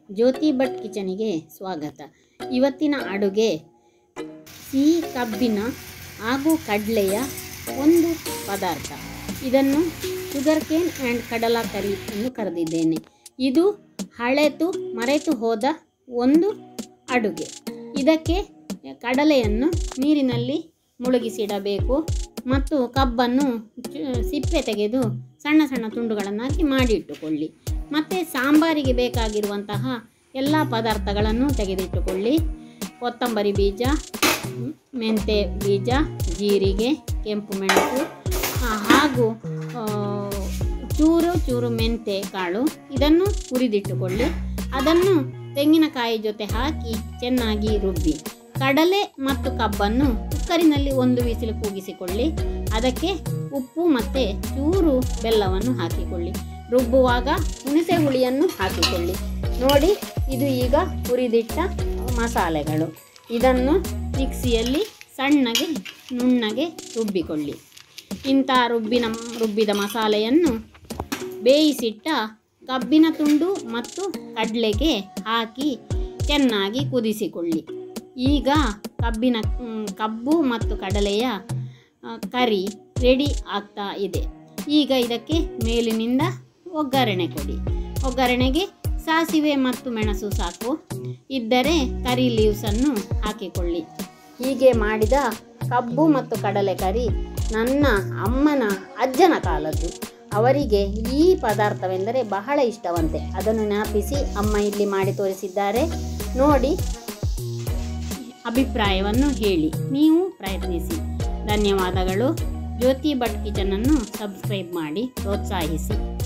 ಜ್ಯೋತಿ ಭಟ್ ಕಿಚನಿಗೆ ಸ್ವಾಗತ ಇವತ್ತಿನ ಅಡುಗೆ ಸಿಹಿ ಕಬ್ಬಿನ ಹಾಗೂ ಕಡಲೆಯ ಒಂದು ಪದಾರ್ಥ ಇದನ್ನು ಶುಗರ್ ಕೇನ್ ಆ್ಯಂಡ್ ಕಡಲಕರಿ ಎಂದು ಕರೆದಿದ್ದೇನೆ ಇದು ಹಳೆತು ಮರೆತು ಹೋದ ಒಂದು ಅಡುಗೆ ಇದಕ್ಕೆ ಕಡಲೆಯನ್ನು ನೀರಿನಲ್ಲಿ ಮುಳುಗಿಸಿಡಬೇಕು ಮತ್ತು ಕಬ್ಬನ್ನು ಚು- ಸಿಪ್ಪೆ ತೆಗೆದು ಸಣ್ಣ ಸಣ್ಣ ತುಂಡುಗಳನ್ನಾಗಿ ಮಾಡಿಟ್ಟುಕೊಳ್ಳಿ ಮತ್ತು ಸಾಂಬಾರಿಗೆ ಬೇಕಾಗಿರುವಂತಹ ಎಲ್ಲ ಪದಾರ್ಥಗಳನ್ನು ತೆಗೆದಿಟ್ಟುಕೊಳ್ಳಿ ಕೊತ್ತಂಬರಿ ಬೀಜ ಮ್, ಮೆಂತೆ ಬೀಜ ಜೀರಿಗೆ ಕೆಂಪು ಮೆಣಸು ಆ, ಹಾಗೂ ಆ, ಚೂರು ಚೂರು ಮೆಂತೆ ಕಾಳು ಇದನ್ನು ಹುರಿದಿಟ್ಟುಕೊಳ್ಳಿ ಅದನ್ನು ತೆಂಗಿನಕಾಯಿ ಜೊತೆ ಹಾಕಿ ಚೆನ್ನಾಗಿ ರುಬ್ಬಿ ಕಡಲೆ ಮತ್ತು ಕಬ್ಬನ್ನು ಕುಕ್ಕರಿನಲ್ಲಿ ಒಂದು ವಿಸಿಲು ಕೂಗಿಸಿಕೊಳ್ಳಿ ಅದಕ್ಕೆ ಉಪ್ಪು ಮತ್ತು ಚೂರು ಬೆಲ್ಲವನ್ನು ಹಾಕಿಕೊಳ್ಳಿ ರುಬ್ಬುವಾಗ ಹುಣಸೆ ಹುಳಿಯನ್ನು ಹಾಕಿಕೊಳ್ಳಿ ನೋಡಿ ಇದು ಈಗ ಹುರಿದಿಟ್ಟ ಮಸಾಲೆಗಳು ಇದನ್ನು ಮಿಕ್ಸಿಯಲ್ಲಿ ಸಣ್ಣಗೆ ನುಣ್ಣಗೆ ರುಬ್ಬಿಕೊಳ್ಳಿ ಇಂಥ ರುಬ್ಬಿನ ರುಬ್ಬಿದ ಮಸಾಲೆಯನ್ನು ಬೇಯಿಸಿಟ್ಟ ಕಬ್ಬಿನ ತುಂಡು ಮತ್ತು ಕಡಲೆಗೆ ಹಾಕಿ ಚೆನ್ನಾಗಿ ಕುದಿಸಿಕೊಳ್ಳಿ ಈಗ ಕಬ್ಬಿನ ಮ್, ಕಬ್ಬು ಮತ್ತು ಕಡಲೆಯ ಆ, ಕರಿ ರೆಡಿ ಆಗ್ತಾ ಇದೆ ಈಗ ಇದಕ್ಕೆ ಮೇಲಿನಿಂದ ಒಗ್ಗರಣೆ ಕೊಡಿ ಒಗ್ಗರಣೆಗೆ ಸಾಸಿವೆ ಮತ್ತು ಮೆಣಸು ಸಾಕು ಇದ್ದರೆ ಕರಿ ಲೀವ್ಸನ್ನು ಹಾಕಿಕೊಳ್ಳಿ ಹೀಗೆ ಮಾಡಿದ ಕಬ್ಬು ಮತ್ತು ಕಡಲೆ ಕರಿ ನನ್ನ ಅಮ್ಮನ ಅಜ್ಜನ ಕಾಲದ್ದು ಅವರಿಗೆ ಈ ಪದಾರ್ಥವೆಂದರೆ ಬಹಳ ಇಷ್ಟವಂತೆ ಅದನ್ನು ನೆನಪಿಸಿ ಅಮ್ಮ ಇಲ್ಲಿ ಮಾಡಿ ತೋರಿಸಿದ್ದಾರೆ ನೋಡಿ ಅಭಿಪ್ರಾಯವನ್ನು ಹೇಳಿ ನೀವು ಪ್ರಯತ್ನಿಸಿ ಧನ್ಯವಾದಗಳು ಜ್ಯೋತಿ ಭಟ್ ಕಿಚನನ್ನು ಸಬ್ಸ್ಕ್ರೈಬ್ ಮಾಡಿ ಪ್ರೋತ್ಸಾಹಿಸಿ